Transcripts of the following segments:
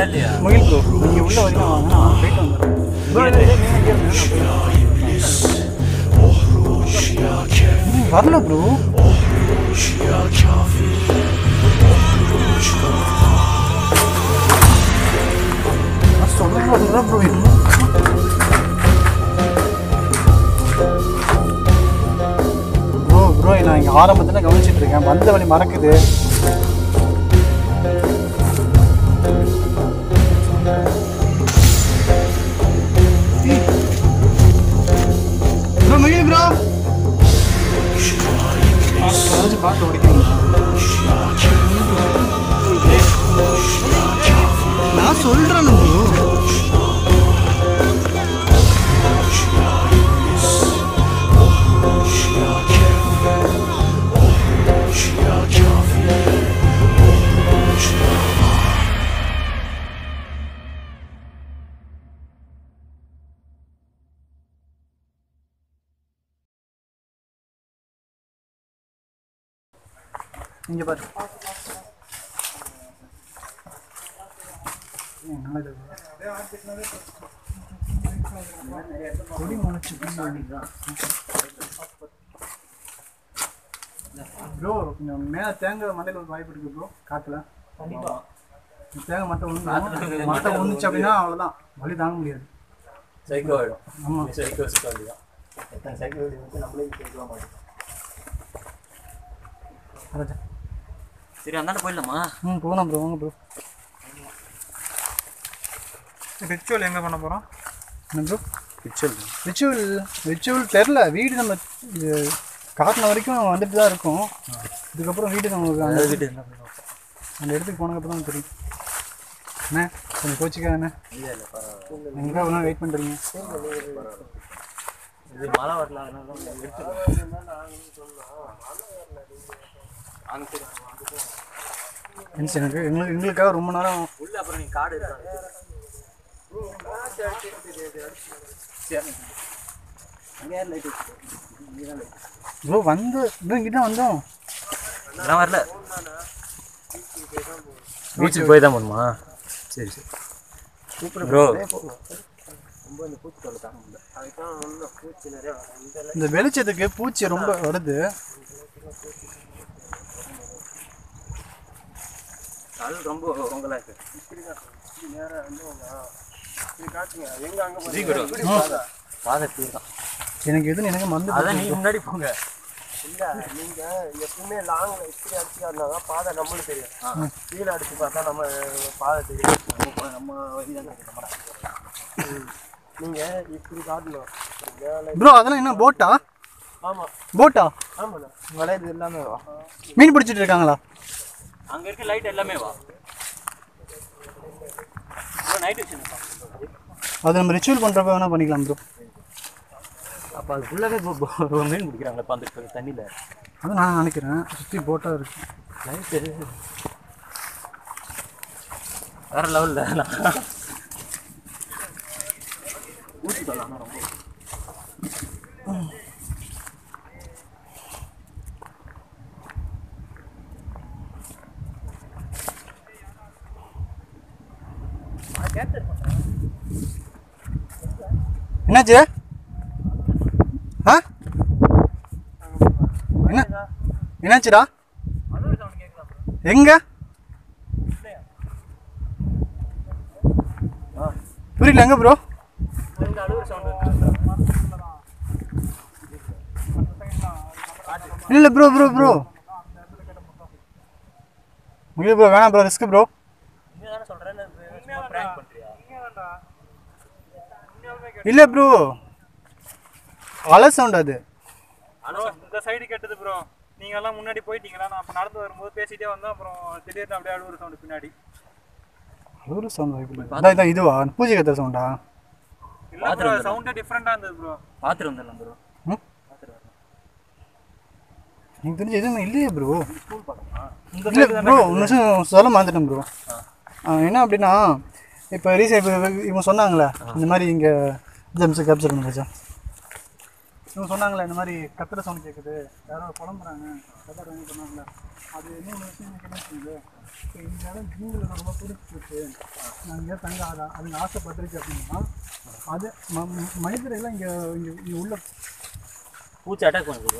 இல்லையா முகில் ப்ரோ நீங்கள் உள்ளே வரீங்க வாங்க நான் போயிட்டு வந்துடுறேன் ப்ரோ இல்லை இல்லை நீங்கள் இங்கே இருங்க நான் போயிட்டு வரேன். ம், வரல ப்ரோ நான் சொல்கிறேன் ப்ரோ ப்ரோ ப்ரோ நான் இங்கே ஆரம்பத்தில் கவனிச்சிட்டு இருக்கேன் வந்த வழி மறக்குது ப்ரோ மகிழ் ப்ரோ ஏதாச்சும் பார்த்து ஓடிக்கிறீங்க நான் சொல்கிறேன் ப்ரோ இங்கே பாரு கொடி முளைச்சு ப்ரோ கொஞ்சம் மேலே தேங்காய் மண்டையில் ஒரு வாய்ப்பு இருக்கு ப்ரோ காற்றுல கண்டிப்பா தேங்காய் மட்டை காத்துல ஒன்று இருக்கிறது மட்டை மட்டை ஒன்றுச்சு அப்படின்னா அவ்வளோதான் வலி தாங்க முடியாது சைக்கோ ஆயிடும் ஆமாம் சைக்கோ சுத்த வேண்டியதான் எத்தனை சைக்கோ வந்து நம்மளே கேட்கலாம் மாட்டோம் ராஜா சரி அந்தாண்ட போயிடலாமா ம் போகலாம் ப்ரோ வாங்க ப்ரோ ரிச்சுவல் எங்கே பண்ண போகிறோம் என்ன ப்ரோ ரிச்சுவல் ரிச்சுவல் ரிச்சுவல் தெரில வீடு நம்ம இது காட்டின வரைக்கும் வந்துட்டு தான் இருக்கும் இதுக்கப்புறம் வீடு நமக்கு அந்த வீட்டு என்ன பண்ணுவோம் அந்த இடத்துக்கு போனதுக்கப்புறம் தான் தெரியும் அண்ணே கொஞ்சம் கோச்சிக்கா அண்ணே இல்லை இல்லை பரவாயில்ல எங்கே வேணால் வெயிட் பண்ணுறீங்க இது மழை வரல அதனால தான் எடுத்துக்கலாம் அங்கே சரி என்ன சார் எனக்கு எங்களுக்கு எங்களுக்காக ரொம்ப நேரம் உள்ள அப்புறம் நீ காடு இருக்கா சரி அங்கே யார் லைட் இங்கே தான் லைட் ப்ரோ வந்து ப்ரோ இங்கே தான் வந்தோம் நான் வரல பீச்சுக்கு போய் தான் போகணுமா சரி சரி சூப்பர் ப்ரோ ரொம்ப இந்த பூச்சி தொலை தாங்க முடியல அதுதான் ஒன்றும் பூச்சி நிறையா இந்த இந்த வெளிச்சத்துக்கு பூச்சி ரொம்ப வருது கல் ரொம்ப உங்களா இருக்கு பாதை தீர்தான் எனக்கு எதுன்னு எனக்கு மறந்து அதான் நீங்க முன்னாடி போங்க இல்ல நீங்க எப்பவுமே லாங்ல இப்படி அடிச்சுக்காருனா தான் பாதை நம்மளுக்கு தெரியும் கீழே அடிச்சு பார்த்தா நம்ம பாதை தெரியும் நம்ம நம்ம வழி தான் ம். நீங்க இப்படி காட்டணும் இப்படி மேலே ப்ரோ அதெல்லாம் என்ன போட்டா ஆமா போட்டா ஆமாண்ணா வளையது எல்லாமே வா மீன் பிடிச்சிட்டு இருக்காங்களா அங்க இருக்க லைட் எல்லாமே வா நைட் விஷயம் அது நம்ம ரிச்சுவல் பண்ணுறப்ப வேணால் பண்ணிக்கலாம் ப்ரோ அப்போ அது ஃபுல்லாகவே மீன் பிடிக்கிறாங்களே இப்போ அந்த தண்ணியில் அது நான் நினைக்கிறேன் சுற்றி போட்டாக இருக்கு லைட்டு வேற லெவலில் ஊற்றி தரலாம் ரொம்ப என்னாச்சு ஆ என்ன என்னாச்சுடா எங்க புரியல எங்க ப்ரோ இல்ல ப்ரோ ப்ரோ ப்ரோ முடியல ப்ரோ வேணாம் ப்ரோ ரிஸ்க் ப்ரோ நீ தானே சொல்கிறேன் ப்ராங்க் பண்ணுறியா இல்ல ப்ரோ அலை சவுண்ட் அது ப்ரோ இந்த சைடு கேட்டது ப்ரோ நீங்க எல்லாம் முன்னாடி போயிட்டீங்களா நான் அப்ப நடந்து வரும்போது பேசிட்டே வந்தேன் அப்புறம் திடீர்னு அப்படியே அழுவுற சவுண்ட் பின்னாடி ஒரு சவுண்ட் அதான் இதான் இதுவா பூஜை கத்துற சவுண்டா இல்ல ப்ரோ சவுண்டே டிஃப்ரெண்டா இருந்தது ப்ரோ பார்த்துட்டு வந்துடலாம் ப்ரோ ம் எனக்கு தெரிஞ்சு எதுவுமே இல்லையே ப்ரோ இல்லை ப்ரோ ஒரு நிமிஷம் சொல்ல மாந்துட்டேன் ப்ரோ என்ன அப்படின்னா இப்போ ரீசெண்ட் இப்போ இவங்க சொன்னாங்களே இந்த மாதிரி இங்கே ஜெம்ஸ் கேப்சர் பண்ணி வச்சா இவங்க சொன்னாங்களே இந்த மாதிரி கத்துற சவுண்ட் கேட்குது யாரோ புலம்புறாங்க கத்துறாங்க சொன்னாங்களே அது இன்னொரு விஷயம் எனக்கு என்ன சொல்லுது இப்போ இந்த இடம் ஜீங்களுக்கு ரொம்ப பிடிச்சிருக்கு நான் இங்கே தங்க ஆதா அதுங்க ஆசைப்பட்டுருச்சு அப்படின்னா அது ம ம- மனிதரெல்லாம் இங்கே இங்கே இங்கே உள்ள பூச்சி அட்டாக் பண்ணுது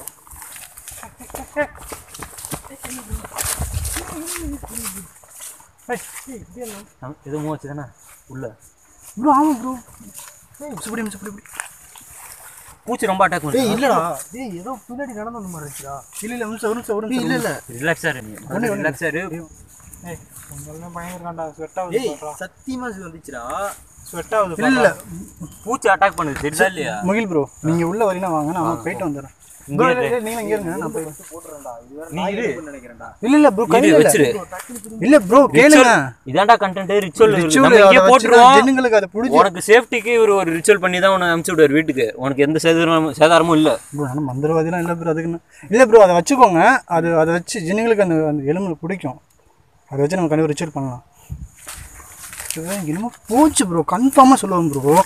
ஏய், ஏய், இப்படியே இல்லை. எதுவும் மூச்சு தானே உள்ள ப்ரோ ஆமாம் ப்ரோ ஏய் சுப்படி சுப்படி இப்படி பூச்சி ரொம்ப அட்டாக் பண்ணுது ஏய் இல்லடா ஏய் ஏதோ பின்னாடி நடந்து வந்த மாதிரி இருக்குடா இல்ல இல்ல ஒரு நிமிஷம் ஒரு நிமிஷம் ஒரு நிமிஷம் இல்ல இல்ல ரிலாக்ஸாக இரு ரிலாக்ஸாக இரு ஏய் உங்களெல்லாம் பயங்கரக்காண்டா ஸ்வெட் ஆகுது ஏய் சத்தியமா இது வந்துச்சுடா ஸ்வெட் ஆகுது இல்ல இல்ல பூச்சி அட்டாக் பண்ணுது தெரியுதா இல்லையா முகில் ப்ரோ நீங்க உள்ள வரீனா வாங்க நான் போயிட்டு வந்துடுறேன் ப்ரோ நீங்க இங்க இருங்க நான் போய் நீ இரு நினைக்கிறேன்டா இல்ல இல்ல ப்ரோ இரு கையில இல்ல வச்சிரு இல்ல ப்ரோ கேளுங்க இதான்டா கண்டென்ட் ரிச்சுவல் Ritual நம்ம அதை இங்கே வச்சுட்டு போட்டுருவோம் ஜனங்களுக்கு அதை பிடிச்சி உனக்கு சேஃப்டிக்கு இவர் ஒரு ரிச்சுவல் பண்ணி தான் உனக்கு அனுப்பிச்சு விடுவார் வீட்டுக்கு உனக்கு எந்த சேதாரமும் சேதாரமும் இல்லை ப்ரோ ஆனால் மந்திரவாதிலாம் இல்லை ப்ரோ அதுக்குன்னு இல்லை ப்ரோ அதை வச்சுக்கோங்க அது அதை வச்சு ஜனங்களுக்கு அந்த அந்த எலும்பு பிடிக்கும் அதை வச்சு நம்ம கண்டிப்பாக ரிச்சுவல் பண்ணலாம் இது என்னமோ போச்சு ப்ரோ கன்ஃபார்மாக சொல்லுவோம் ப்ரோ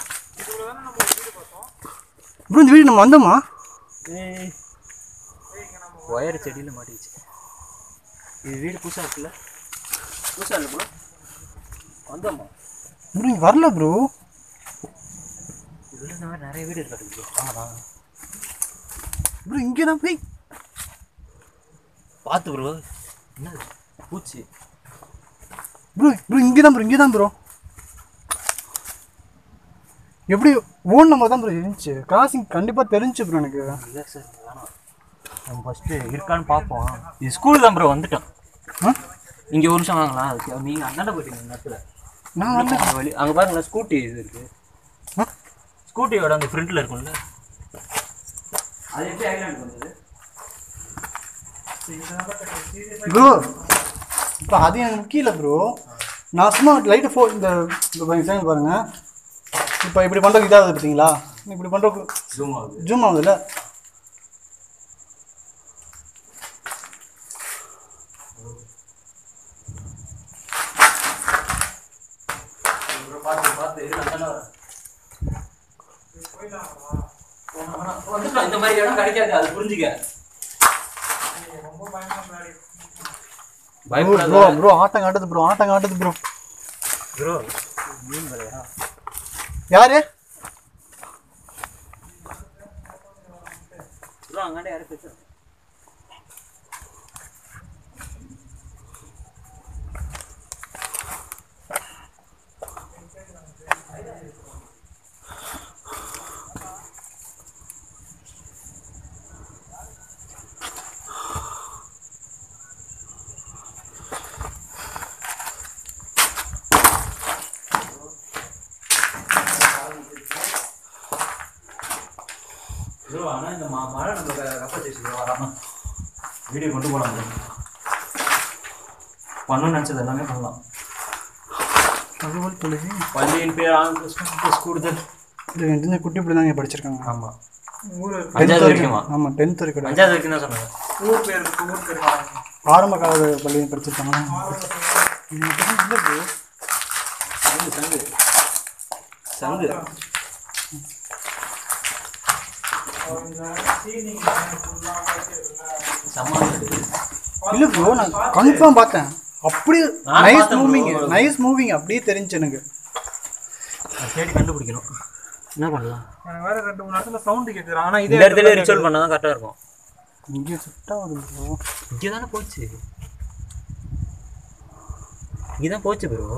ப்ரோ இந்த வீடு நம்ம வந்தோமா ஒயர் செடியில் மாட்டிச்சு இது வீடு புதுசாக இருக்குல்ல புதுசாக இல்லை ப்ரோ வந்தோம்மா ப்ரோ இங்கே வரல ப்ரோ இதில் இந்த மாதிரி நிறைய வீடு இருக்காது ப்ரோ ஆமாம் ப்ரோ இங்கே தான் போய் பார்த்து ப்ரோ என்னது பூச்சி ப்ரோ ப்ரோ இங்கே தான் ப்ரோ இங்கே தான் ப்ரோ எப்படி ஓன் நம்பர் தான் ப்ரோ இருந்துச்சு கிராசிங் கண்டிப்பாக தெரிஞ்சு ப்ரோ எனக்கு இல்லை சார் வேணாம் நம்ம ஃபஸ்ட்டு இருக்கான்னு பார்ப்போம் இது ஸ்கூல் தான் ப்ரோ வந்துட்டோம் ஆ இங்கே ஒரு நிமிஷம் வாங்கலாம் அதுக்கு நீங்கள் அந்தாண்ட போயிட்டீங்க இந்த நேரத்தில் நான் வந்து அங்க வழி அங்கே பாருங்களேன் ஸ்கூட்டி இது இருக்கு ஆ? ஸ்கூட்டியோட அந்த ஃப்ரண்ட்டில் இருக்கும்ல அது எப்படி ஐலாண்ட் வந்தது ப்ரோ இப்போ அது எனக்கு முக்கியம் ப்ரோ நான் சும்மா லைட்டை ஃபோ இந்த இந்த பாருங்க சேனல் பாருங்க இப்போ இப்படி பண்ணுறதுக்கு இதாகுது பார்த்தீங்களா இப்படி பண்ணுறதுக்கு ஜூம் ஆகுது ஜூம் ஆகுதுல்ல பார்த்து பார்த்து இரு, நான் தானே வரேன். வந்துட்டோம் இந்த மாதிரி இடம் கிடைக்காது அது புரிஞ்சுக்க ப்ரோ பயப்படாத ப்ரோ ப்ரோ ஆட்டம் காட்டுது ப்ரோ ஆட்டம் காட்டுது ப்ரோ ப்ரோ யாரு ப்ரோ அங்காண்டே யாரும் பேச ப்ரோ ஆனால் இந்த ம மழை நம்ம கப்பல் சேச்சு வராமல் வீடியோ கொண்டு போகலாம் bro. பண்ணணும்னு நினச்சது எல்லாமே பண்ணலாம் தகவல் தொலைவி பள்ளியின் பேர் ஆங்கிலம் கூடுதல் இது இந்த குட்டி இப்படி தான் இங்கே படிச்சிருக்காங்க ஆமாம் ஊர் அஞ்சாவது வரைக்குமா ஆமாம் டென்த் வரைக்கும் அஞ்சாவது வரைக்கும் தான் சொன்னாங்க ஊர் பேர் இருக்கு ஊர் பேர் மாறாங்க. ஆரம்ப கால பள்ளியில் படிச்சிருக்காங்க இல்லை ப்ரோ சங்கு சங்கு சங்கு சமாளம் இல்லை ப்ரோ நான் கன்ஃபார்ம் பார்த்தேன் அப்படியே நான் நைஸ் பார்த்தேன் bro. மூவிங் நைஸ் மூவிங் அப்படியே தெரிஞ்சு எனக்கு தேடி கண்டுபிடிக்கணும் என்ன பண்ணலாம் எனக்கு வேற ரெண்டு மூணு இடத்துல சவுண்டு கேட்குது ஆனால் இந்த இதே இடத்துல ரிச்சுவல் பண்ணால் தான் கரெக்டாக இருக்கும் இங்கே செட் ஆகுது ப்ரோ இங்கே தானே போச்சு இங்கே தான் போச்சு ப்ரோ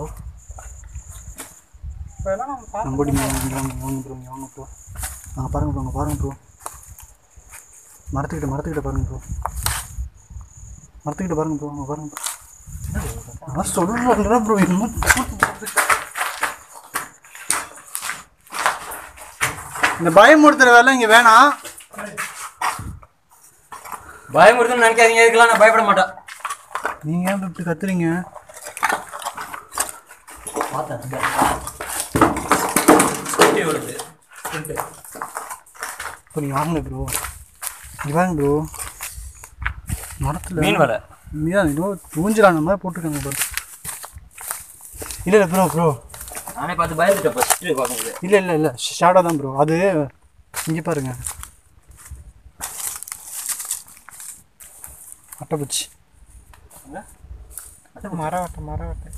இப்போ எல்லாம் நம்ம பார்த்து நம்படி வாங்க வாங்க வாங்க ப்ரோ வாங்க ப்ரோ ஆ பாருங்க ப்ரோ அங்கே பாருங்க ப்ரோ மரத்துக்கிட்ட மரத்துக்கிட்ட பாருங்க ப்ரோ மரத்துக்கிட்ட பாருங்க ப்ரோ அங்கே பாருங்க ப்ரோ நான் சொல்கிறேன் ப்ரோ என்னமோ இந்த பயமுறுத்துற வேலை இங்கே வேணாம் பயமுறுத்தணும்னு நினைக்காதீங்க இதுக்கெல்லாம் நான் பயப்பட மாட்டேன் நீங்கள் ஏன் இப்படி கத்துறீங்க பார்த்தேன் ஸ்கூட்டி வருது இப்போ நீங்கள் வாங்க ப்ரோ இங்கே வாங்க ப்ரோ மரத்தில் மீன் வலை மீன் ஏதோ ஊஞ்சலான மாதிரி போட்டிருக்காங்க ப்ரோ இல்லை இல்லை ப்ரோ ப்ரோ நானே பார்த்து பயந்துட்டேன் ஃபஸ்ட்டு பார்க்கும்போது இல்லை இல்லை இல்லை ஷேடோ தான் ப்ரோ அது இங்கே பாருங்க அட்டைப்பூச்சி மரவட்டை மரவட்டை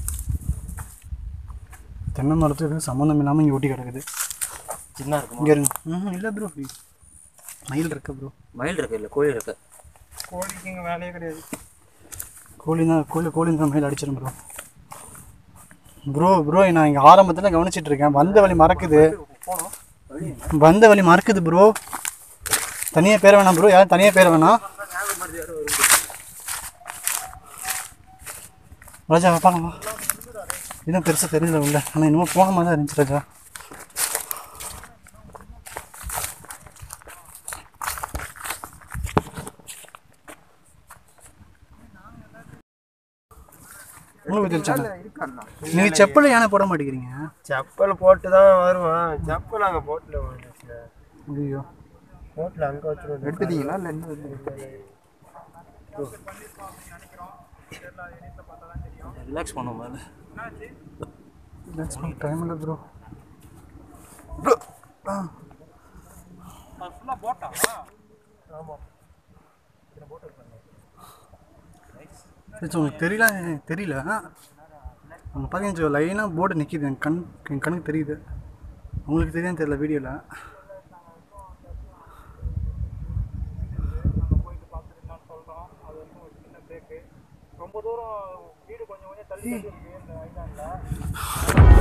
தென்னை மரத்துக்கு சம்மந்தம் இல்லாமல் இங்கே ஒட்டி கிடக்குது சின்ன இருக்குமா இங்கே இருங்க ம் இல்லை ப்ரோ மயில் இருக்கு ப்ரோ மயில் இருக்கு இல்லை கோழி இருக்கு கோழிக்கு இங்கே வேலையே கிடையாது கோழி தான் கோழி கோழி தான் மயில் அடிச்சிடும் ப்ரோ ப்ரோ ப்ரோ நான் இங்கே ஆரம்பத்தில் கவனிச்சிட்டு இருக்கேன் வந்த வழி மறக்குது வந்த வழி மறக்குது ப்ரோ தனியாக பேர வேணாம் ப்ரோ யாரும் தனியாக பேர வேணாம் ராஜா வாப்பாங்க வா இதுவும் பெருசாக தெரியல உள்ள ஆனால் இன்னமும் போன மாதிரி தான் இருந்துச்சு ராஜா உங்களுக்கு தெரிச்சாங்க இருக்காண்ணா நீங்கள் செப்பல் யானை போட மாட்டேங்கிறீங்க செப்பல் போட்டு தான் வருவான் செப்பல் அங்கே போட்டில் வந்துச்சு ஐயோ போட்டில் அங்கே வச்சுருவோம் எடுத்துட்டீங்களா இல்லை என்ன ரிலாக்ஸ் பண்ணும் மேலே That's my time இல்லை ப்ரோ அது ஃபுல்லாக போட்டா சரி உங்களுக்கு தெரியல எனக்கு தெரியல அவங்க பார்த்தீங்கன்னா லைனாக போர்டு நிற்கிது என் கண் என் கண்ணுக்கு தெரியுது உங்களுக்கு தெரியாதுன்னு தெரியல வீடியோவில் போயிட்டு பார்த்துட்டு சொல்கிறோம் அது வந்து ஒரு சின்ன பிரேக்கு ரொம்ப தூரம் வீடு கொஞ்சம் கொஞ்சம் தள்ளி தள்ளி இருக்கு இந்த ஐலாண்டில்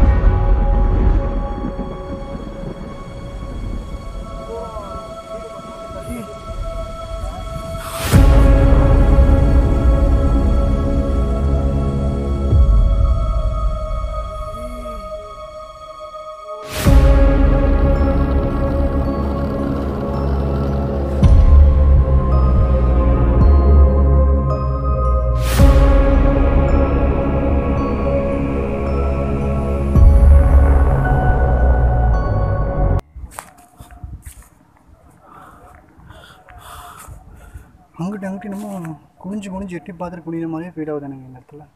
அங்கிட்டு அங்கிட்டு என்னமோ குனிஞ்சு குனிஞ்சு எட்டி பார்த்துட்டு குனிகிற மாதிரியே ஃபீட் ஆகுது எனக்கு இந்த இடத்துல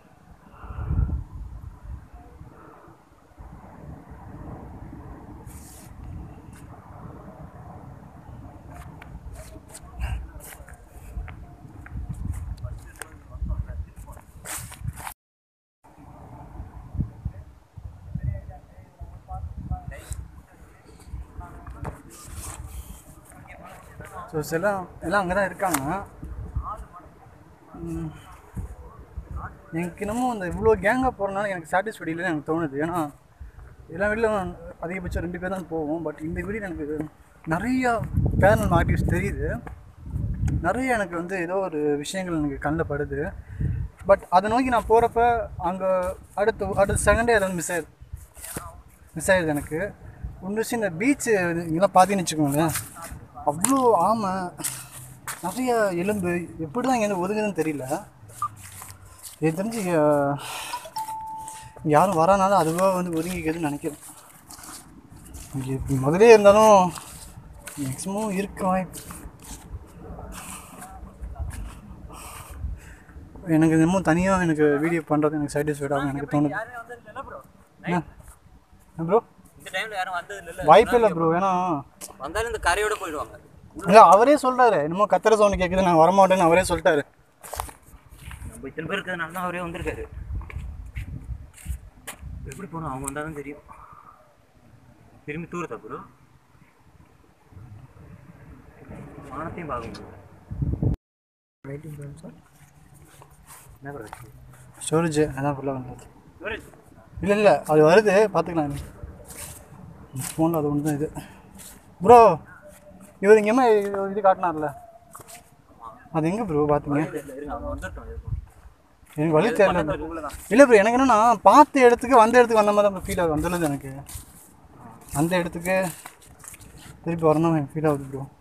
ஸோ எல்லாம் எல்லாம் அங்கே தான் இருக்காங்க ம். எனக்கு என்னமோ அந்த இவ்வளோ கேங்காக போகிறனால எனக்கு சாட்டிஸ்ஃபைட் இல்லைன்னு எனக்கு தோணுது ஏன்னா எல்லா வீட்லையும் அதிகபட்சம் ரெண்டு பேர் தான் போவோம் பட் இந்த வீடியோ எனக்கு நிறையா பேரல் ஆர்டிஸ்ட் தெரியுது நிறைய எனக்கு வந்து ஏதோ ஒரு விஷயங்கள் எனக்கு கண்ணில் படுது பட் அதை நோக்கி நான் போகிறப்ப அங்கே அடுத்த அடுத்த செகண்டே ஏதாவது மிஸ் ஆயிடுது மிஸ் ஆயிடுது எனக்கு ஒன்று விஷயம் இந்த பீச்சு இங்கெல்லாம் பார்த்தீங்கன்னு வச்சுக்கோங்களேன் அவ்வளோ ஆமை நிறைய எலும்பு எப்படி தான் இங்கேருந்து ஒதுங்குதுன்னு தெரியல எனக்கு தெரிஞ்சு அஹ், இங்க யாரும் வரானால அதுவாக வந்து ஒதுங்கிக்குதுன்னு நினைக்கிறேன் இங்கே முதலே இருந்தாலும் மேக்ஸிமம் இருக்க வாய்ப்பு எனக்கு இன்னமும் தனியாக எனக்கு வீடியோ பண்ணுறது எனக்கு சாட்டிஸ்ஃபைட் ஆகும் எனக்கு தோணுது என்ன ப்ரோ இந்த டைம்ல யாரும் வந்தது இல்ல வாய்ப்பே இல்லை ப்ரோ ஏன்னா வந்தாலும் இந்த கரையோட போயிடுவாங்க இல்லை அவரே சொல்கிறாரு என்னமோ கத்திர சவுண்ட் கேட்குது நான் வரமாட்டேன்னு அவரே சொல்லிட்டாரு நம்ம இத்தனை பேர் இருக்கிறதுனால தான் அவரே வந்திருக்காரு எப்படி போகணும் அவங்க வந்தால் தான் தெரியும் திரும்பி தூரத்தா ப்ரோ வானத்தையும் பார்க்க முடியும் என்ன ப்ரோ ஸ்டோரேஜ் அதான் ஃபுல்லாக வந்தது இல்லை இல்லை அது வருது பார்த்துக்கலாம் ஃபோனில் அது ஒன்று தான் இது ப்ரோ இவர் இங்கேயுமே இது காட்டினார்ல அது எங்கே ப்ரோ பார்த்தீங்க இருங்க அவங்க வந்துட்டோம் இருக்கும் எனக்கு வழி தெரியல இல்லை ப்ரோ எனக்கு என்னன்னா பார்த்த இடத்துக்கு வந்த இடத்துக்கு வந்த மாதிரி தான் ஃபீல் ஆகுது வந்துடுது எனக்கு அந்த இடத்துக்கு திருப்பி வரணும் எனக்கு ஃபீல் ஆகுது ப்ரோ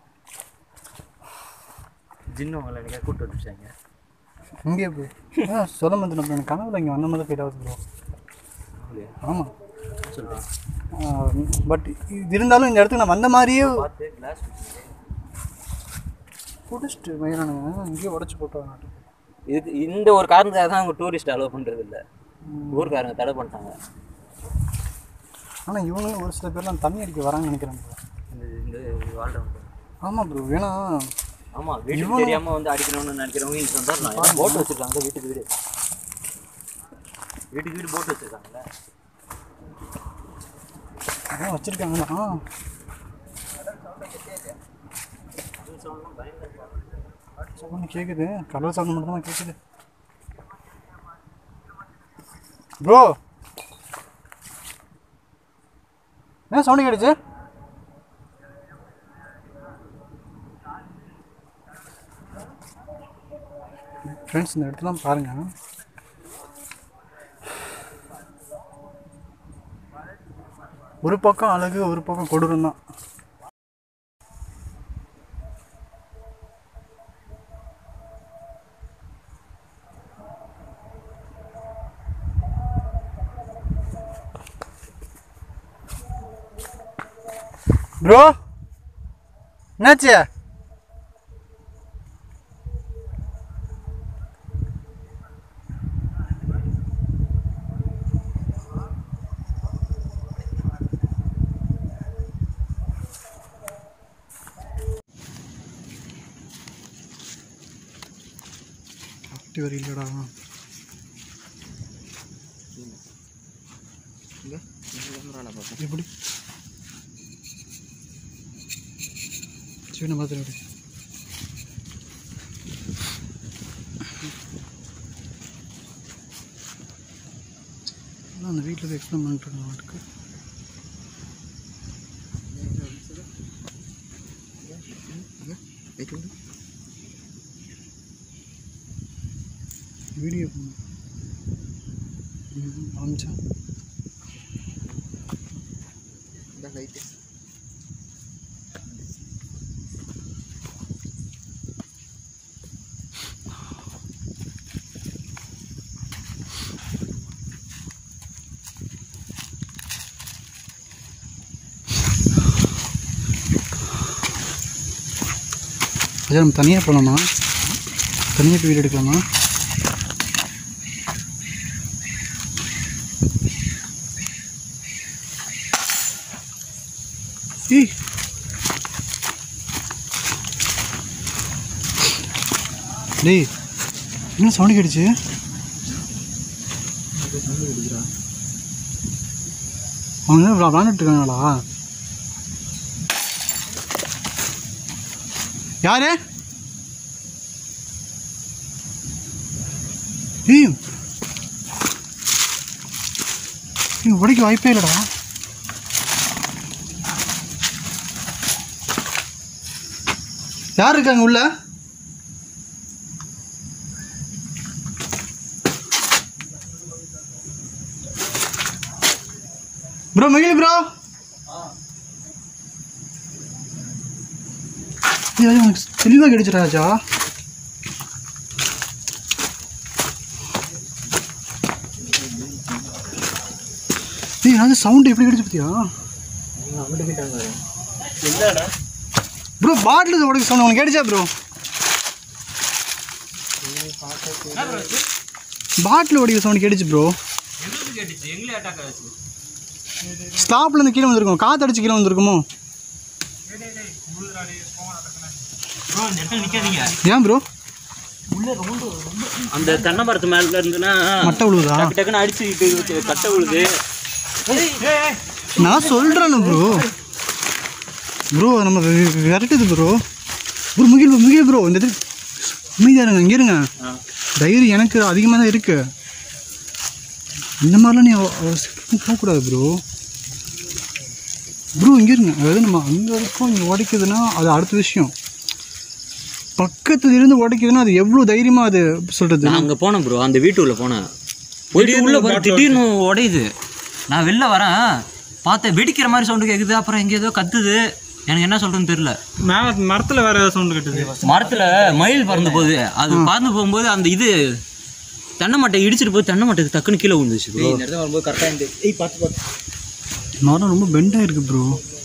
ஜின்னு உங்களை எனக்கு கூப்பிட்டு வந்துச்சாங்க இங்கே ப்ரோ ஆ சொல்ல மாட்டேன் ப்ரோ எனக்கு கனவுல இங்கே வந்த மாதிரி தான் ஃபீல் ஆகுது ப்ரோ அப்படியா ஆமாம் சொல்கிறேன் பட் இது இருந்தாலும் இந்த இடத்துக்கு நான் வந்த மாதிரியே பார்த்து கிளாஸ் குடிச்சிட்டு மயிலானுங்க இங்கேயே உடச்சி போட்டாங்க இதுக்கு இந்த ஒரு காரணத்துக்காக தான் அவங்க டூரிஸ்ட் அலோவ் பண்ணுறது இல்லை ஊர்க்காரங்க தடை பண்ணிட்டாங்க ஆனால் இவங்களும் ஒரு சில பேர்லாம் தண்ணி அடிக்க வராங்கன்னு நினைக்கிறேன் ப்ரோ இந்த இந்த வாழ்றவங்க ஆமாம் ப்ரோ ஏன்னா ஆமா வீட்டுக்கு தெரியாம வந்து அடிக்கணும்னு நினைக்கிறவங்க இங்க வந்துடலாம் ஏன்னா போட் வச்சிருக்காங்க வீட்டுக்கு வீடு வீட்டுக்கு வீடு போட் வச்சிருக்காங்கல்ல அதான் வச்சுருக்காங்களா சவுண்டு கேட்குது கடல் சவுண்டு மட்டும் தான் கேட்குது ப்ரோ என்ன சவுண்டு கேட்டுச்சு ஃப்ரெண்ட்ஸ் இந்த இடத்துலாம் பாருங்கள் ஒரு பக்கம் அழகு ஒரு பக்கம் கொடூரம் தான் ப்ரோ என்னாச்சு அப்படி வர இல்லடா எப்படி சிவனை பார்த்துட்டு அந்த வீட்டில் போய் எக்ஸ்பிளைன் பண்ணிட்டு இருக்காங்க அவனுக்கு வீடியோ ஆரம்பிச்சா ஐயா நம்ம தனியாக போகலாமா தனியாக போய் வீடு எடுக்கலாமா ஏய் டேய் என்ன சவுண்டு கேட்டுச்சு அவங்க என்ன விளா- விளாண்டுட்டு இருக்காங்களா யாரு ஏய் இங்க உடைக்க வாய்ப்பே இல்லைடா யார் இருக்காங்க உள்ள ப்ரோ மகிழ் ப்ரோ ஏய் உனக்கு தெளிவாக கிடைச்சிடா ராஜா ஏய் அது சவுண்ட் எப்படி கிடைச்சு பார்த்தியா ப்ரோ பாட்டில் உடைக்க சவுண்ட் உனக்கு கிடைச்சா ப்ரோ பாட்டில் உடைக்க சவுண்ட் கேட்டுச்சு ப்ரோ எங்களுக்கு கேட்டுச்சு எங்களே அட்டாக் ஆச்சு ஸ்டாப்ல இருந்து கீழே வந்திருக்கும் காத்து அடிச்சு கீழே வந்திருக்குமோ ப்ரோ இந்த இடத்துல நிக்காதீங்க ஏன் ப்ரோ அந்த தென்னை மரத்து மேல இருந்துன்னா மட்டை விழுதா டக்கு டக்குன்னு அடிச்சுக்கிட்டு கட்டை விழுது நான் சொல்கிறேன் ப்ரோ ப்ரோ நம்ம வி- வி- விரட்டுது bro bro Mugil Mugil bro இந்த இது அமைதியாக இருங்க இங்கே இருங்க தைரியம் எனக்கு அதிகமாக தான் இருக்கு இந்த மாதிரிலாம் நீ அவ- அவ சீக்கிரம் போகக்கூடாது ப்ரோ ப்ரோ இங்கே இருங்க அதாவது நம்ம அங்கே இருக்கோம் இங்கே உடைக்குதுன்னா அது அடுத்த விஷயம் பக்கத்துல இருந்து உடைக்குதுன்னா அது எவ்வளோ தைரியமாக அது சொல்கிறது நான் அங்க போனேன் ப்ரோ அந்த வீட்டுக்குள்ள போனேன் போயிட்டு உள்ள பாரு திடீர்னு உடையுது நான் வெளில வரேன் பார்த்தேன் வெடிக்கிற மாதிரி சவுண்டு கேட்குது அப்புறம் எங்க ஏதோ கத்துது எனக்கு என்ன சொல்றதுன்னு தெரியல மேல மரத்துல வேற ஏதாவது சவுண்ட் கேட்டுது மரத்துல மயில் பறந்து போகுது அது பறந்து போகும்போது அந்த இது தென்னை மட்டை இடிச்சிட்டு போய் தென்னை மட்டைக்கு டக்குன்னு கீழே விழுந்துச்சு bro. வரும்போது கரெக்டாக இருந்து ஏய் பார்த்து பார்த்து மரம் ரொம்ப பெண்டாக இருக்கு ப்ரோ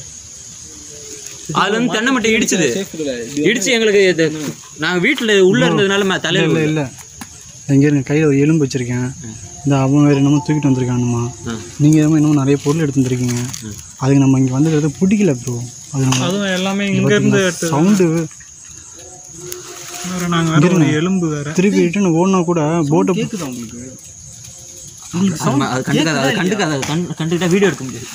அதுல இருந்து தென்னை மட்டை இடிச்சுது இடிச்சு எங்களுக்கு இது நாங்க வீட்டுல உள்ள இருந்ததுனால மே- தலையில இல்லை இல்லை இங்கே இருங்க கையில் ஒரு எலும்பு வச்சுருக்கேன் இந்த அவன் வேறு என்னமோ தூக்கிட்டு வந்திருக்கானுமா நீங்கள் என்னமோ இன்னும் நிறைய பொருள் எடுத்து வந்திருக்கீங்க அதுக்கு நம்ம இங்கே வந்துக்கிறது பிடிக்கல ப்ரோ அது நம்ம அதுவும் எல்லாமே இங்க இருந்து சவுண்டு வேற நாங்க வேற ஒரு எலும்பு வேற திருப்பி ரிட்டர்ன் ஓடினா கூட போட்டை கேக்குதா உங்களுக்கு அது அது கண்டுக்காத அது கண்டுக்காத அது கண்டு கண்டுக்கிட்டா வீடியோ எடுக்க முடியாது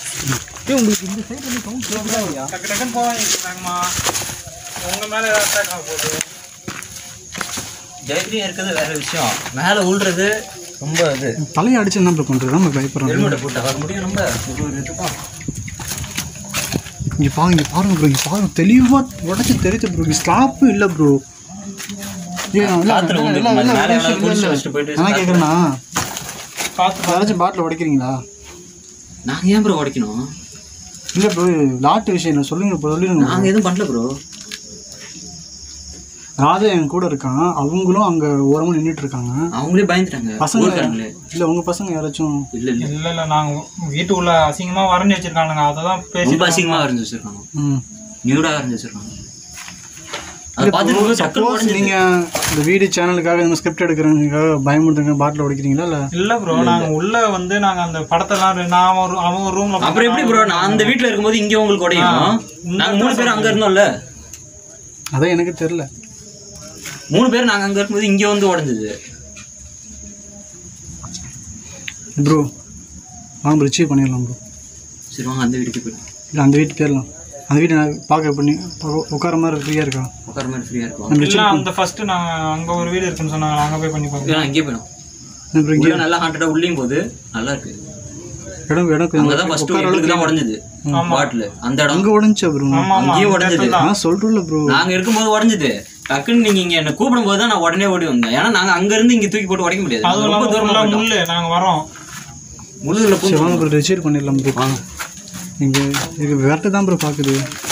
டக்கு டக்குன்னு போவாங்கம்மா உங்க மேல ஏதாவது அட்டாக் ஆக போகுது தைரியம் இருக்கிறது வேற விஷயம் மேலே உள்றது ரொம்ப இது தலையை அடிச்சு என்ன ப்ரோ பண்ணுறது நம்ம பயப்படுறோம் ஹெல்மெட்டை போட்டு வர முடியும் நம்ம ஒரு ஒரு இதுக்கும் இங்கே பாருங்க இங்கே பாருங்க ப்ரோ இங்கே பாருங்க தெளிவாக உடச்சி தெரியுது ப்ரோ இங்கே ஸ்லாப்பும் இல்லை ப்ரோ காத்துல உண்டு. மேலே எவனாவது குடிச்சு வச்சுட்டு போயிட்டு என்ன கேட்குறேன்னா பார்த்து யாராச்சும் பாட்டில் உடைக்கிறீங்களா நாங்கள் ஏன் ப்ரோ உடைக்கணும் இல்லை ப்ரோ லாட்டு விஷயம் இல்லை சொல்லுங்க ப்ரோ சொல்லிடுங்க நாங்கள் எதுவும் பண்ணல ப்ரோ ராஜா என் கூட இருக்கான் அவங்களும் அங்கே ஓரமாக நின்றுட்டு இருக்காங்க அவங்களே பயந்துட்டாங்க பசங்க ஊர்க்காரங்களே இல்லை உங்கள் பசங்க யாராச்சும் இல்லை இல்லை இல்ல இல்ல நாங்க வீட்டுக்குள்ள அசிங்கமா வரைஞ்சி வச்சிருக்கானுங்க அததான் பேசி ரொம்ப அசிங்கமாக வரைஞ்சி வச்சிருக்காங்க ம் நியூடாக வரைஞ்சி வச்சிருக்காங்க அதை பார்த்துட்டு டக்குனு சப்போஸ் உடஞ்சிது. நீங்கள் இந்த வீடியோ சேனலுக்காக இந்த ஸ்கிரிப்ட் எடுக்கிறவங்களுக்காக பயமுறுத்துங்க பாட்டில் உடைக்கிறீங்களா இல்லை இல்ல ப்ரோ நாங்க உள்ள வந்து நாங்க அந்த படத்தெல்லாம் ரெ- நான் ஒரு அவன் ஒரு ரூம்ல அப்புறம் எப்படி ப்ரோ நான் அந்த வீட்டில் இருக்கும்போது இங்கே உங்களுக்கு உடையும் நாங்க மூணு பேர் அங்கே இருந்தோம்ல அதான் எனக்கு தெரில மூணு பேர் நாங்கள் அங்கே இருக்கும்போது இங்கே வந்து உடஞ்சது ப்ரோ வாங்க ப்ரோ அச்சீவ் பண்ணிடலாம் ப்ரோ சரி வாங்க அந்த வீட்டுக்கு போயிடும் இல்லை அந்த வீட்டு போயிடலாம் அந்த வீட்டை நான் பார்க்க பண்ணி பார்க்க உட்கார மாதிரி ஃப்ரீயாக இருக்கா உட்கார மாதிரி ஃப்ரீயாக இருக்கும் நம்ம இல்ல அந்த ஃபர்ஸ்ட் நாங்க அங்க ஒரு வீடு இருக்குன்னு சொன்னாங்க அங்க போய் பண்ணி பார்க்கலாம் ஏன்னா இங்கே போயிடும் அப்புறம் இங்கே உள்ள நல்லா ஹாண்டடாக உள்ளேயும் போது நல்லா இருக்கு இடம் இடம் அங்கே தான் ஃபர்ஸ்ட் எங்களுக்கு தான் உடஞ்சது பாட்டில் அந்த இடம் அங்கே உடஞ்சிச்சா ப்ரோ ஆமா ஆமா அங்கேயும் உடஞ்சது நான் சொல்கிறேன்ல ப்ரோ நாங்க இருக்கும்போது உடஞ்சது டக்குன்னு நீங்க இங்க என்ன கூப்பிடும் போது தான் நான் உடனே ஓடி வந்தேன் ஏன்னா நாங்க அங்க இருந்து இங்க தூக்கி போட்டு உடைக்க முடியாது அதுவும் நாங்க ரொம்ப இல்லாம தூரமா full ஆ போயிட்டோம் முள்ளு நாங்க வரோம் முழுதுல சரி போய் வாங்க ப்ரோ ரிச்சீவ் பண்ணிடலாம் ப்ரோ வாங்க நீங்கள் இது விரட்டு தான் ப்ரோ பார்க்குது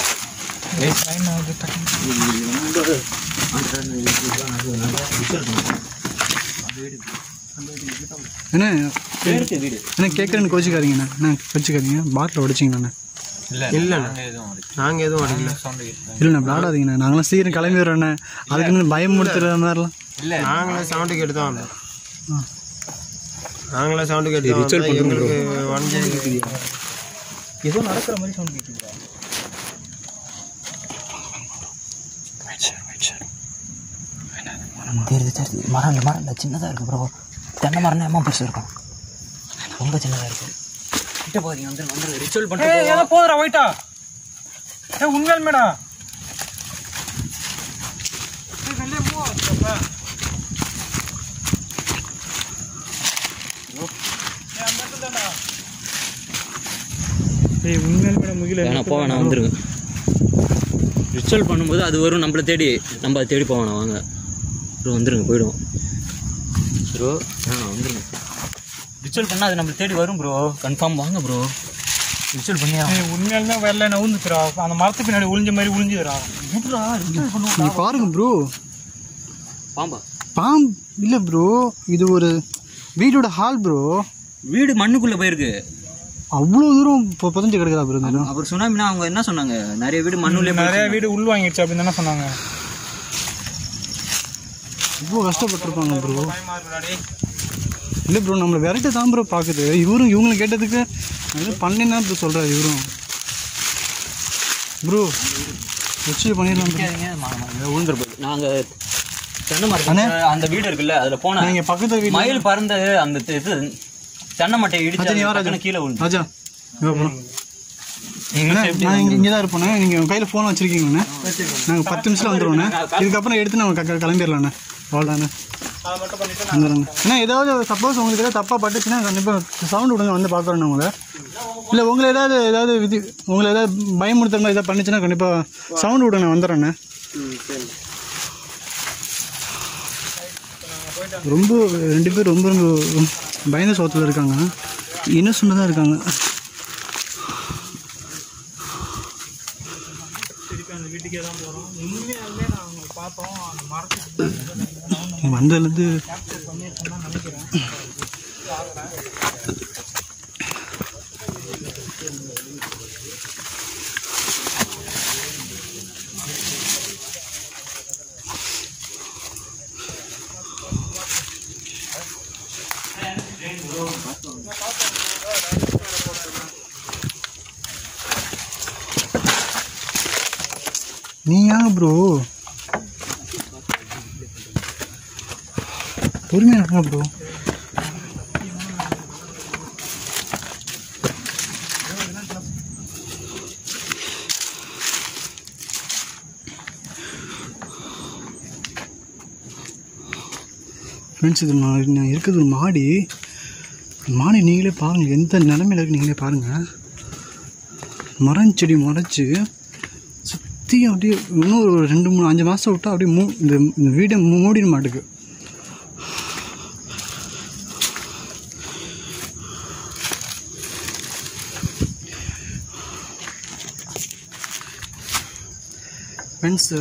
என்ன பேருக்கு வீடு என்ன கேட்குறேன்னு கோச்சிக்காதீங்கண்ணா என்ன கோச்சிக்காதீங்க பாட்டில் உடைச்சிங்கண்ணா இல்லைண்ணா நாங்கள் எதுவும் அடிக்கல இல்லைண்ணா விளாடாதீங்கண்ணா நாங்களாம் சீக்கிரம் கிளம்பி வரோண்ணே அதுக்குன்னு பயமுறுத்துற மாதிரிலாம் நாங்களே சவுண்டு கேட்டு தான் வந்தோம் நாங்களே சவுண்டு கேட்டு தான் வந்தோம். எங்களுக்கு வண்டி ஏதோ நடக்கிற மாதிரி சவுண்ட் கேட்குது தெரியுது தெரியுது மரம் இல்லை மரம் இல்லை சின்னதாக இருக்கு ப்ரோ தென்னை மரம் தான் பெருசு இருக்கும் ரொம்ப சின்னதாக இருக்கு கிட்ட போகிறீங்க வந்து வந்து ரிச்சுவல் பண்ணிட்டு ஏய் ஏதோ போதுடா ஒயிட்டா ஏ உண்மையால் மேடா ஏய் உண்மையால் மேடம் முகில வேணாம் போவேன் நான் வந்துருங்க ரிச்சுவல் பண்ணும்போது அது வரும் நம்மளை தேடி நம்ம அதை தேடி போவேணாம் வாங்க ப்ரோ வந்துருங்க போயிடுவோம் ப்ரோ ஆ வந்துருங்க ரிச்சுவல் பண்ணால் அது நம்மளை தேடி வரும் ப்ரோ கன்ஃபார்ம் வாங்க ப்ரோ ரிச்சுவல் பண்ணியா ஏய் உண்மையாலுமே வரல நவுந்துச்சுடா அந்த மரத்து பின்னாடி ஒளிஞ்ச மாதிரி ஒளிஞ்சுதுடா நீங்கள் பாருங்க ப்ரோ பாம்பா பாம் இல்லை ப்ரோ இது ஒரு வீடோட ஹால் ப்ரோ வீடு மண்ணுக்குள்ளே போயிருக்கு அவ்வளோ தூரம் இப்போ புதஞ்சு கிடக்குதா ப்ரோ இந்த இடம் அவர் சுனாமினா அவங்க என்ன சொன்னாங்க நிறைய வீடு மண்ணுள்ளே நிறைய வீடு உள் வாங்கிடுச்சு அப்படின்னு தானே சொன்னாங்க இவ்வளோ கஷ்டப்பட்டிருப்பாங்க ப்ரோ பயமா இருக்குடா டேய் இல்லை ப்ரோ நம்மளை விரட்ட தான் ப்ரோ பார்க்குது இவரும் இவங்களை கேட்டதுக்கு எதுவும் பண்ணேன்னு ப்ரோ சொல்கிறாரு இவரும் ப்ரோ வச்சு பண்ணிடலாம் ப்ரோ விழுந்துரு போய் நாங்கள் தென்னை மரம் அந்த வீடு இருக்குல்ல அதில் போனேன் நீங்கள் பக்கத்து வீட்டில் மயில் பறந்து அந்த தி- இது தென்னை மட்டையை ராஜா, நீ வா, ராஜா. இடிச்சு கீழே விழுந்து ராஜா இங்கே போகிறோம் நான் இங்கே இங்கே தான் இருப்பேண்ணே நீங்கள் கையில் ஃபோன் வச்சுருக்கீங்கண்ணே நாங்கள் பத்து நிமிஷத்தில் வந்துடுவோண்ணே இதுக்கப்புறம் எடுத்து நம்ம க- கிளம்பிடலாண்ணே அவ்வளோதாண்ணே அதை மட்டும் பண்ணிட்டு வந்துடுங்க ஏன்னா ஏதாவது சப்போஸ் உங்களுக்கு ஏதாவது தப்பாக பட்டுச்சுன்னா கண்டிப்பாக சவுண்ட் விடுங்க வந்து பார்க்குறேன் உங்களை இல்லை உங்களை ஏதாவது ஏதாவது விதி உங்களை ஏதாவது பயமுறுத்துற மாதிரி ஏதாவது பண்ணுச்சுன்னா கண்டிப்பாக சவுண்ட் விடுங்க நான் வந்துடுறேண்ணே ரொம்ப ரெண்டு பேர் ரொம்ப ரொம்ப பயந்த சோத்தில் இருக்காங்க இன்னும் தான் இருக்காங்க திருப்பி அந்த வீட்டுக்கே தான் போகிறோம் உண்மையாலுமே நான் அவங்களை பார்த்தோம் அந்த மரத்துக்கு வந்ததுலேருந்து பண்ணியிருக்கேன்னு நினைக்கிறேன் நீ ஏங்க ப்ரோ பொறுமையாக இருங்க ப்ரோ ஃப்ரெண்ட்ஸ் இது நான் நான் இருக்கிறது ஒரு மாடி மாடி நீங்களே பாருங்கள் எந்த நிலமையில இருக்கு நீங்களே பாருங்கள் மரம் செடி மறைச்சு சுற்றி அப்படியே இன்னும் ஒரு ரெண்டு மூணு அஞ்சு மாதம் விட்டா அப்படியே மூ இந்த இந்த வீடை மூ- மூடிட மாட்டுக்கு ஃப்ரெண்ட்ஸு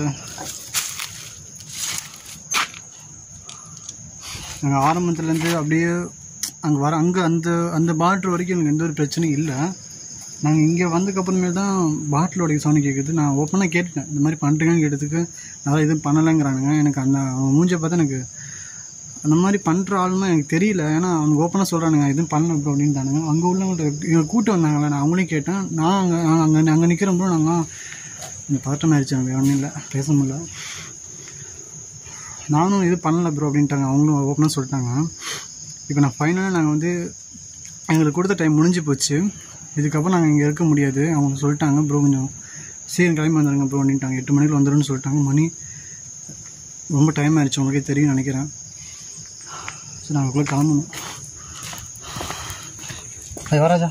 நாங்கள் ஆரம்பத்துலேருந்து அப்படியே அங்கே வர அங்கே அந்த அந்த பாட்ரு வரைக்கும் எனக்கு எந்த ஒரு பிரச்சனையும் இல்லை நாங்கள் இங்கே வந்ததுக்கப்புறமே தான் பாட்டிலோடைய சவுண்ட் கேட்குது நான் ஓப்பனாக கேட்டுட்டேன் இந்த மாதிரி பண்ணுறீங்கன்னு கேட்டதுக்கு நான் எதுவும் பண்ணலைங்கிறானுங்க எனக்கு அந்த அவன் மூஞ்சை பார்த்தா எனக்கு அந்த மாதிரி பண்ணுற ஆளுமே எனக்கு தெரியல ஏன்னா அவங்க ஓப்பனாக சொல்கிறானுங்க எதுவும் பண்ணல ப்ரோ அப்படின்ட்டானுங்க அங்கே உள்ளவங்கள்ட்ட எங்களை கூட்டு வந்தாங்களே நான் அவங்களையும் கேட்டேன் நான் அங்கே அங்கே அங்கே நிற்கிறோம் ப்ரோ நாங்கள் கொஞ்சம் பதட்டம் ஆயிடுச்சு எனக்கு ஒன்றும் இல்லை பேச முடியல நானும் இது பண்ணல ப்ரோ அப்படின்ட்டாங்க அவங்களும் ஓப்பனாக சொல்லிட்டாங்க இப்போ நான் ஃபைனலாக நாங்கள் வந்து எங்களுக்கு கொடுத்த டைம் முடிஞ்சு போச்சு இதுக்கப்புறம் நாங்கள் இங்கே இருக்க முடியாது அவங்க சொல்லிட்டாங்க ப்ரோ கொஞ்சம் சீக்கிரம் கிளம்பி வந்துடுங்க ப்ரோ அப்படின்ட்டாங்க எட்டு மணிக்கு வந்துடும்னு சொல்லிட்டாங்க மணி ரொம்ப டைம் ஆயிடுச்சு உங்களுக்கே தெரியும் நினைக்கிறேன் சரி நாங்கள் அதுக்குள்ளே கிளம்பணும் அது வராஜா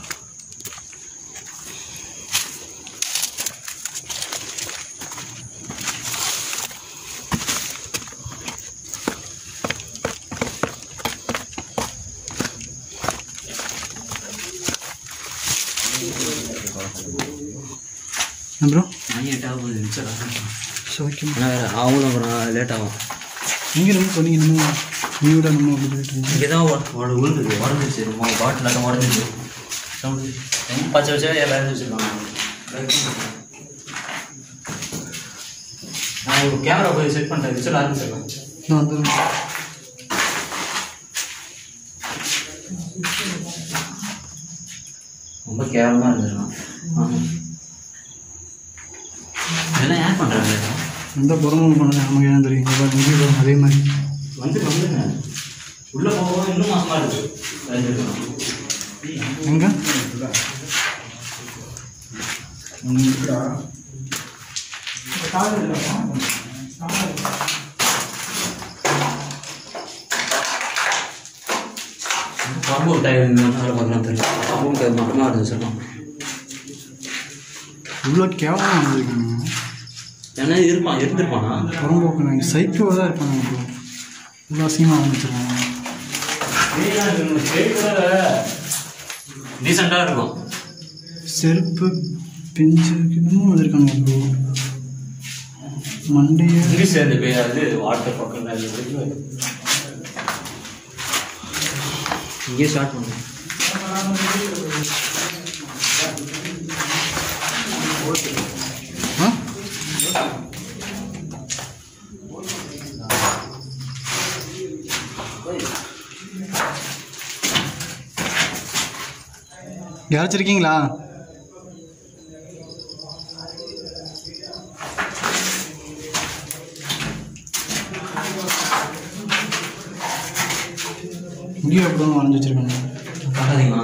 ப்ரோ மணி எட்டாக போகுது ரிச்சல் சரி ஓகே ஆனால் வேறு அவங்களும் அப்புறம் லேட் ஆகும் நீங்கள் ரொம்ப சொன்னீங்க இன்னும் நீ விட நம்ம அப்படி சொல்லிட்டு இருந்தீங்க. இங்கே தான் உட விழுந்துது உடஞ்சிச்சு நம்ம பாட்டில் எல்லாம் உடஞ்சிச்சு சவுண்டு ரொம்ப பச்சை வச்சா எல்லாம் எழுதி வச்சுருக்காங்க நான் ஒரு கேமரா போய் செட் பண்ணிட்டேன் ரிச்சல் ஆரம்பிச்சிருக்கேன் நான் வந்துடுறேன் ரொம்ப கேவலமாக இருந்துருக்கான் ஆமாம் இதெல்லாம் ஏன் பண்ணுறாங்க எந்த புறமும் பண்ணல நமக்கு என்ன தெரியும் இங்கே பாருங்க, இங்கே பாருங்க, அதே மாதிரி வந்து வந்துங்க உள்ளே போகவும் இன்னும் மாசமாக இருக்குது எங்க ரொம்ப டயர் இந்த மாதிரி பார்க்கலாம் தெரியும் ரூமுக்கு மட்டுமா இருந்துச்சு சொல்லலாம் இவ்வளோ கேவலமாக வந்திருக்காங்க ஏன்னா இருப்பான் இருந்திருப்பானா புறம்போக்கு நாங்கள் சைக்கோவாக தான் இருப்பாங்க ப்ரோ இவ்வளோ அசிங்கமாக ஆரம்பிச்சிருக்காங்க டீசெண்டாக இருக்கும் செருப்பு பெஞ்சு இன்னும் வந்திருக்காங்க ப்ரோ மண்டையை இங்கிலீஷ் சேர்ந்து போயாது வாட்டர் பக்கம் இங்கே ஸ்டார்ட் பண்ணு ஆ யாராச்சும் இருக்கீங்களா முடியும் அப்படி தான் வரைஞ்சி வச்சிருக்காங்க பார்க்காதீங்க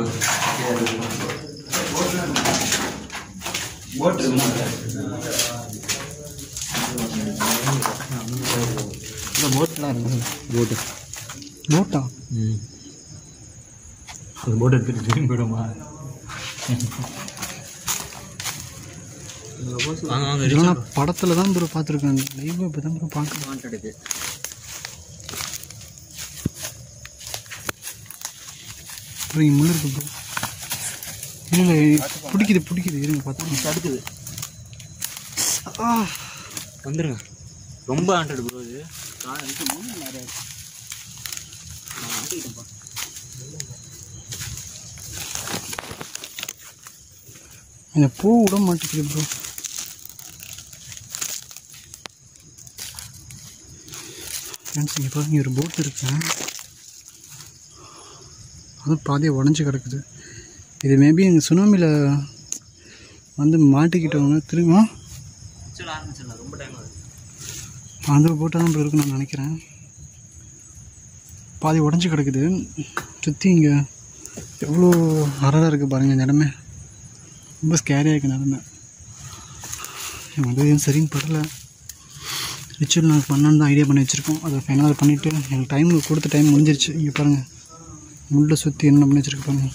போட்லாம் இருக்கு போட்டு போட்டா ம் அது போட்டு எடுத்துட்டு திரும்பி போயிடுமா வாங்க வாங்க இதெல்லாம் படத்தில் தான் ப்ரோ பார்த்துருக்கேன் லைவாக இப்போ தான் ப்ரோ பார்க்க வாண்டடுக்கு ப்ரோ இங்கே முள்ளு இருக்கு ப்ரோ இல்லை இல்லை பிடிக்குது பிடிக்குது இருங்க பார்த்தா தடுக்குது ஆ வந்துருங்க ரொம்ப ஆண்டட் ப்ரோ இது இந்த பூ விட மாட்டேங்குது ப்ரோ ஃப்ரெண்ட்ஸ் இங்கே பாருங்க ஒரு போட் இருக்கு அதுவும் பாதியாக உடஞ்சி கிடக்குது இது மேபி எங்கள் சுனாமியில் வந்து மாட்டிக்கிட்டவங்க திரும்ப ஆக்சுவலாக ஆரம்பிச்சிடலாம் ரொம்ப டைம் ஆகுது அந்த போட்டால் தான் ப்ரோ இருக்குன்னு நான் நினைக்கிறேன் பாதி உடஞ்சி கிடக்குது சுற்றி இங்கே எவ்வளோ அரடாக இருக்குது பாருங்கள் இந்த இடமே ரொம்ப ஸ்கேரியாக இருக்குது நிலமை எனக்கு வந்து எதுவும் சரின்னு படல ரிச்சுவல் நாங்கள் பண்ணலான்னு தான் ஐடியா பண்ணி வச்சுருக்கோம் அதை ஃபைனலாக பண்ணிவிட்டு எங்களுக்கு டைம் கொடுத்த டைம் முடிஞ்சிருச்சு இங்கே பாருங்கள் முள்ளை சுற்றி என்ன பண்ணி வச்சுருக்கு பாருங்கள்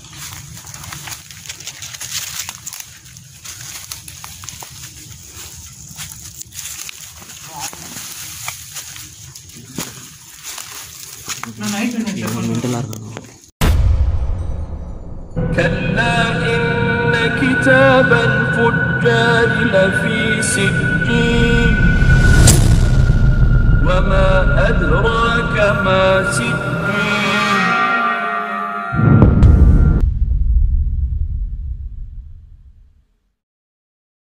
மென்டலாக இருக்காங்க كلا إن كتاب الفجار لفي سجين وما أدراك ما سجين